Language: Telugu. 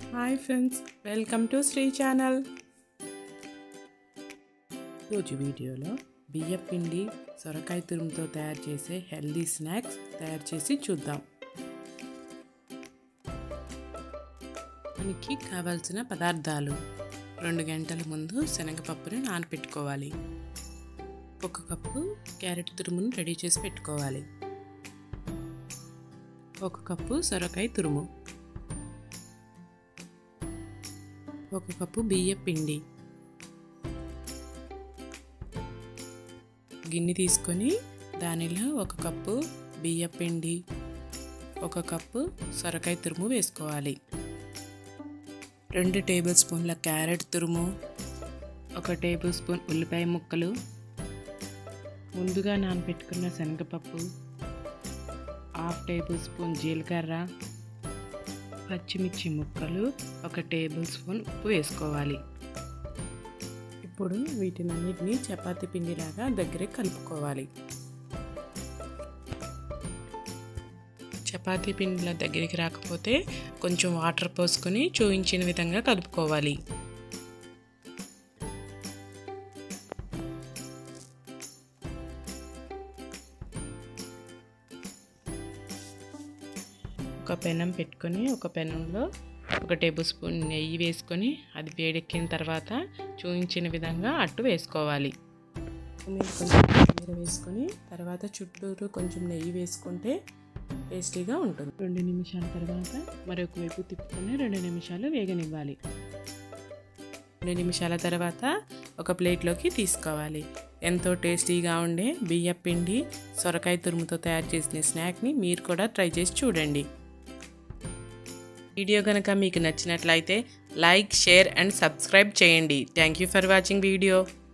hi friends welcome to Shri channel రోజు వీడియోలో బియ్యం పిండి సొరకాయ తురుముతో తయారు చేసే హెల్దీ స్నాక్స్ తయారు చేసి చూద్దాం మనకి కావాల్సిన పదార్థాలు రెండు గంటల ముందు శనగపప్పుని నానపెట్టుకోవాలి ఒక కప్పు క్యారెట్ తురుమును రెడీ చేసి పెట్టుకోవాలి ఒక కప్పు సొరకాయ తురుము ఒక కప్పు బియ్య పిండి గిన్నె తీసుకొని దానిలో ఒక కప్పు బియ్య పిండి ఒక కప్పు సొరకాయ తురుము వేసుకోవాలి రెండు టేబుల్ స్పూన్ల క్యారెట్ తురుము ఒక టేబుల్ స్పూన్ ఉల్లిపాయ ముక్కలు ముందుగా నానబెట్టుకున్న శనగపప్పు హాఫ్ టేబుల్ స్పూన్ జీలకర్ర పచ్చిమిర్చి ముక్కలు ఒక టేబుల్ స్పూన్ ఉప్పు వేసుకోవాలి ఇప్పుడు వీటినన్నిటిని చపాతి పిండిలాగా దగ్గరే కలుపుకోవాలి చపాతీ పిండిల దగ్గరికి రాకపోతే కొంచెం వాటర్ పోసుకొని చూపించిన విధంగా కలుపుకోవాలి ఒక పెనం పెట్టుకొని ఒక పెనంలో ఒక టేబుల్ స్పూన్ నెయ్యి వేసుకొని అది వేడెక్కిన తర్వాత చూపించిన విధంగా అట్టు వేసుకోవాలి మీరు కొంచెం కొత్తిమీర వేసుకొని తర్వాత చుట్టూరు కొంచెం నెయ్యి వేసుకుంటే టేస్టీగా ఉంటుంది రెండు నిమిషాల తర్వాత మరొక వైపు తిప్పుకొని రెండు నిమిషాలు వేగనివ్వాలి రెండు నిమిషాల తర్వాత ఒక ప్లేట్లోకి తీసుకోవాలి ఎంతో టేస్టీగా ఉండే బియ్య పిండి సొరకాయ తురుముతో తయారు చేసిన స్నాక్ని మీరు కూడా ట్రై చేసి చూడండి వీడియో కనుక మీకు నచ్చినట్లయితే లైక్ షేర్ అండ్ సబ్స్క్రైబ్ చేయండి thank you for watching video